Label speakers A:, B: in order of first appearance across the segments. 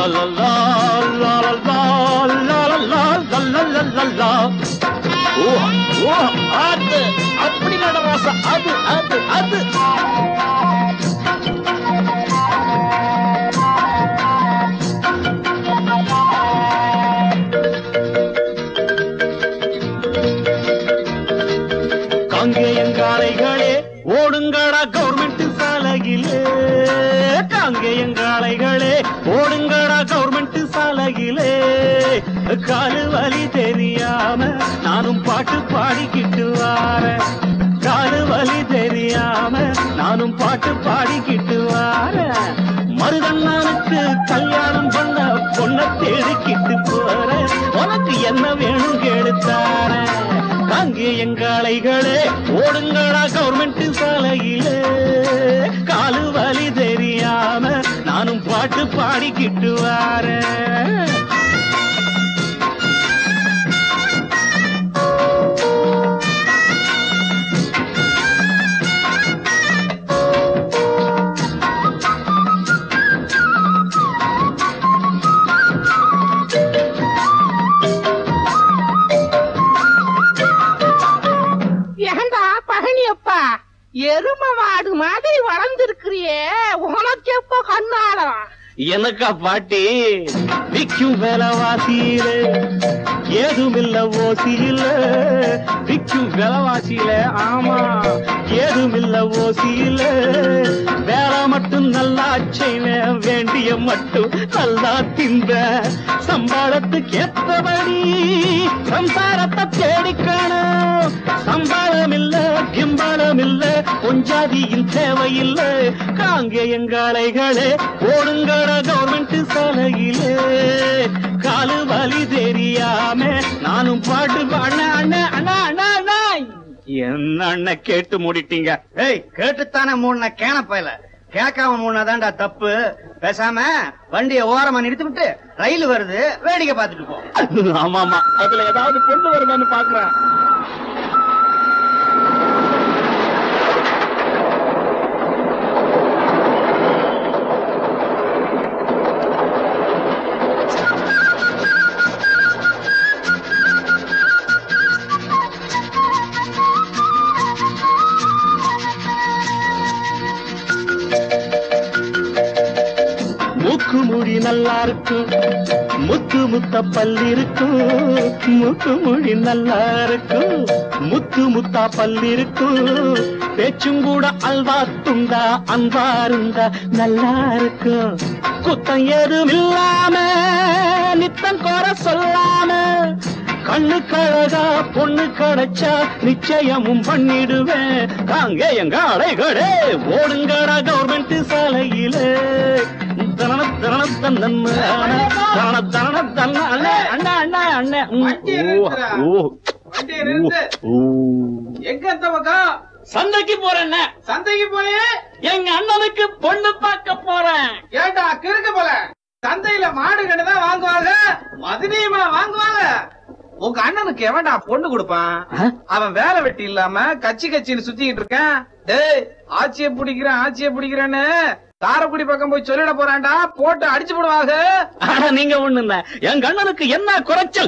A: லா லா லா லா லா லா லா லா லா லா லா லா. ஓ ஓ அது அப்படி நடராசா அது அது அது காங்கேயங்காளைகளே ஓடுங்கடா கவர்மெண்ட் சாலையிலே காங்கேயங்காளைகளே ஓடுங்கடா கவர்மெண்ட் சாலையிலே காலு வலி தெரியாம நானும் பாட்டு பாடிக்கிட்டு வாரேன் காலு வலி தெரியாம நானும் பாட்டு பாடிக்கிட்டு வாரேன் மருதண்ணனுக்கு கல்யாணம் பண்ண பொண்ண தேடிக்கிட்டு போறேன் உனக்கு என்ன வேணும் கேளுத்தாரேன் அங்கே எங்காளைகளே ஓடுங்களா கவர்மெண்ட் சாலையிலே காலு வலி தெரியாம நானும் பாட்டு பாடிக்கிட்டு வாரேன்
B: ஏண்டா பழனியப்பா எரும மாடு மாதிரி வளர்ந்துருக்கிறியே உனக்கு எப்போ கண்ணாடம்
A: எனக்கா பாட்டி விக்கும் விலைவாசியில ஏதுமில்ல ஓசியில விக்கும் விலைவாசியில ஆமா ஏதுமில்ல ஓசியில வேலை மட்டும் நல்லா செய்வேன் வேண்டிய மட்டும் நல்லா தின்ப சம்பாளத்துக்கு ஏத்தபடி சம்சாரத்தை தேடிக்கணும் சம்பாளம் இல்ல கிம்பாலம் இல்ல பொஞ்சாதியின் தேவையில்ல காங்கேயங்காளைகளே ஓடுங்கட கவர்மெண்ட் சாலையிலே காலு வலி தெரியாம நானும் பாட்டு அண்ணா அண்ணா அண்ணா அண்ணா அண்ணா என்ன அண்ணன் கேட்டு மூடிட்டீங்க
C: ஏய் கேட்டுத்தானே மூணு கேன பயல கேட்காம மூணாதான்டா தப்பு பேசாம வண்டிய ஓரமா நிறுத்தி விட்டு ரயில் வருது வேடிக்கை பார்த்துட்டு போ
A: ஆமா ஆமா அதுல ஏதாவது கொண்டு வருதான்னு பாக்குறேன் மூக்கு முடி நல்லா இருக்கும் முத்து முத்த பல் இருக்கும் மூக்கு முடி நல்லா இருக்கும் முத்து முத்தா பல் இருக்கும் பேச்சும் கூட அல்வா துண்டா அன்பா இருந்தா நல்லா இருக்கும் குத்தம் ஏதும் இல்லாம நித்தம் கோர சொல்லாம கண்ணு கழகா பொண்ணு கிடைச்சா நிச்சயமும் பண்ணிடுவேன் காங்க எங்க அலைகளே ஓடுங்கடா கவர்மெண்ட் சாலையிலே தரண தரண தன்னன் தரண தரண தன்ன அண்ணே அண்ணா அண்ணா அண்ணே ம்,
D: வண்டியை
A: ஓ,
D: நிறுத்துடா.
A: ஓ,
D: வண்டியை நிறுத்து.
A: ஓ.
D: எங்க இந்த பக்கம்
A: சந்தைக்கு போறேன்
D: சந்தைக்கு போய்
A: எங்க அண்ணனுக்கு பொண்ணு பார்க்க போறேன்
D: ஏண்டா கிறுக்கு போல சந்தையில மாடு கண்டு தான் வாங்குவாங்க மதுரையுமா வாங்குவாங்க உங்க அண்ணனுக்கு எவன்டா பொண்ணு கொடுப்பான்
A: ஆ?
D: அவன் வேலை வெட்டி இல்லாம கச்சி கச்சின்னு சுத்திக்கிட்டு இருக்கான் டேய் ஆட்சியை பிடிக்கிறேன் ஆட்சியை பிடிக்கிறேன்னு காரைக்குடி பக்கம் போய் சொல்லிட போறான்டா போட்டு அடிச்சு போடுவாங்க
A: ஆனா நீங்க ஒண்ணு இல்ல எங்க அண்ணனுக்கு என்ன குறைச்சல்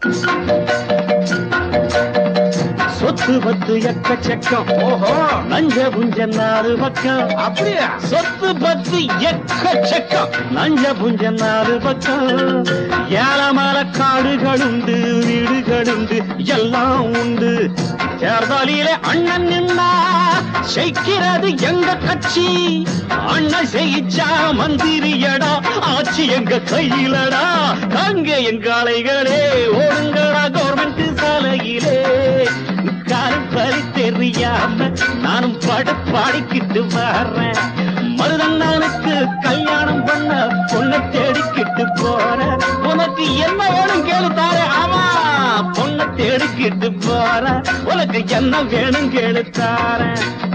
A: சொத்து பத்து எக்கச்சக்கம்
D: ஓஹோ
A: நஞ்ச புஞ்ச நாலு பக்கம்
D: அப்படியா
A: சொத்து பத்து எக்கச்சக்கம் நஞ்ச புஞ்ச நாலு பக்கம் ஏலமல காடுகள் உண்டு வீடுகள் உண்டு எல்லாம் உண்டு தேர்தலிலே அண்ணன் நின்னா செய்கிறது எங்க கட்சி அண்ணன் செய்யிச்சா மந்திரியடா ஆட்சி எங்க கையிலடா காங்க எங்க அலைகளே ஓடுங்கடா கவர்மெண்ட் சாலையிலே காலம் பறி தெரியாம நானும் பாட பாடிக்கிட்டு வர்றேன் மருதண்ணனுக்கு கல்யாணம் பண்ண பொண்ணை தேடிக்கிட்டு போறேன் உனக்கு என்ன வேணும் கேளு தாரே ஆமா பொண்ணை தேடிக்கிட்டு போறேன் உனக்கு என்ன வேணும் கேளு தாரேன்